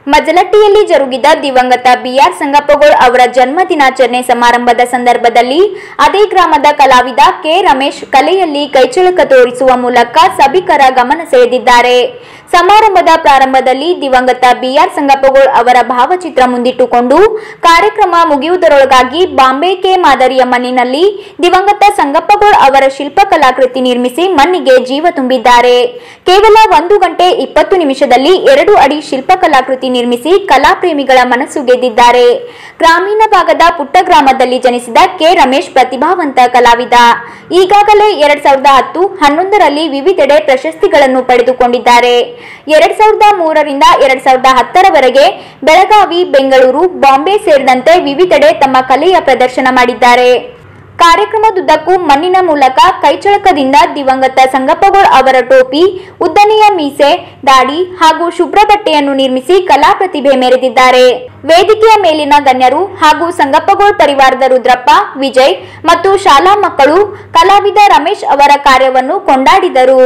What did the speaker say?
ಮಜಲಟ್ಟಿಯಲ್ಲಿ ಜರುಗಿದ ದಿವಂಗತ ಬಿಆರ್ ಸಂಗಪ್ಪಗೋಳ್ ಅವರ ಜನ್ಮ ದಿನಾಚರಣೆ ಸಮಾರಂಭದ ಸಂದರ್ಭದಲ್ಲಿ ಅದೇ ಗ್ರಾಮದ ಕಲಾವಿದ ಕೆ ರಮೇಶ್ ಕಲೆಯಲ್ಲಿ ಕೈಚಳಕ ತೋರಿಸುವ ಮೂಲಕ ಸಭಿಕರ ಗಮನ ಸೆಳೆದಿದ್ದಾರೆ ಸಮಾರಂಭದ ಪ್ರಾರಂಭದಲ್ಲಿ ದಿವಂಗತ ಬಿಆರ್ ಸಂಗಪ್ಪಗೋಳ್ ಅವರ ಭಾವಚಿತ್ರ ಮುಂದಿಟ್ಟುಕೊಂಡು ಕಾರ್ಯಕ್ರಮ ಮುಗಿಯುವುದರೊಳಗಾಗಿ ಬಾಂಬೆ ಕೆ ಮಾದರಿಯ ಮಣ್ಣಿನಲ್ಲಿ ದಿವಂಗತ ಸಂಗಪ್ಪಗೋಳ್ ಅವರ ಶಿಲ್ಪಕಲಾಕೃತಿ ನಿರ್ಮಿಸಿ ಮಣ್ಣಿಗೆ ಜೀವ ತುಂಬಿದ್ದಾರೆ ಕೇವಲ ಒಂದು ಗಂಟೆ ಇಪ್ಪತ್ತು ನಿಮಿಷದಲ್ಲಿ ಎರಡು ಅಡಿ ಶಿಲ್ಪಕಲಾಕೃತಿ ನಿರ್ಮಿಸಿ ಕಲಾಪ್ರೇಮಿಗಳ ಮನಸ್ಸು ಗೆದ್ದಿದ್ದಾರೆ ಗ್ರಾಮೀಣ ಭಾಗದ ಪುಟ್ಟ ಗ್ರಾಮದಲ್ಲಿ ಜನಿಸಿದ ಕೆ ರಮೇಶ್ ಪ್ರತಿಭಾವಂತ ಕಲಾವಿದ ಈಗಾಗಲೇ ಎರಡ್ ಸಾವಿರದ ಹತ್ತು ಹನ್ನೊಂದರಲ್ಲಿ ವಿವಿಧೆಡೆ ಪ್ರಶಸ್ತಿಗಳನ್ನು ಪಡೆದುಕೊಂಡಿದ್ದಾರೆ ಎರಡ್ ಸಾವಿರದ ಮೂರರಿಂದ ಎರಡ್ ಸಾವಿರದ ಹತ್ತರವರೆಗೆ ಬೆಳಗಾವಿ ಬೆಂಗಳೂರು ಬಾಂಬೆ ಸೇರಿದಂತೆ ವಿವಿಧೆಡೆ ತಮ್ಮ ಕಲೆಯ ಪ್ರದರ್ಶನ ಮಾಡಿದ್ದಾರೆ ಕಾರ್ಯಕ್ರಮದುದ್ದಕ್ಕೂ ಮಣ್ಣಿನ ಮೂಲಕ ಕೈಚಳಕದಿಂದ ದಿವಂಗತ ಸಂಗಪ್ಪಗೋಳ್ ಅವರ ಟೋಪಿ ಉದ್ದನೆಯ ಮೀಸೆ ದಾಡಿ ಹಾಗೂ ಶುಭ್ರ ಬಟ್ಟೆಯನ್ನು ನಿರ್ಮಿಸಿ ಕಲಾ ಪ್ರತಿಭೆ ಮೆರೆದಿದ್ದಾರೆ ವೇದಿಕೆಯ ಮೇಲಿನ ಗಣ್ಯರು ಹಾಗೂ ಸಂಗಪ್ಪಗೋಳ್ ಪರಿವಾರದ ರುದ್ರಪ್ಪ ವಿಜಯ್ ಮತ್ತು ಶಾಲಾ ಮಕ್ಕಳು ಕಲಾವಿದ ರಮೇಶ್ ಅವರ ಕಾರ್ಯವನ್ನು ಕೊಂಡಾಡಿದರು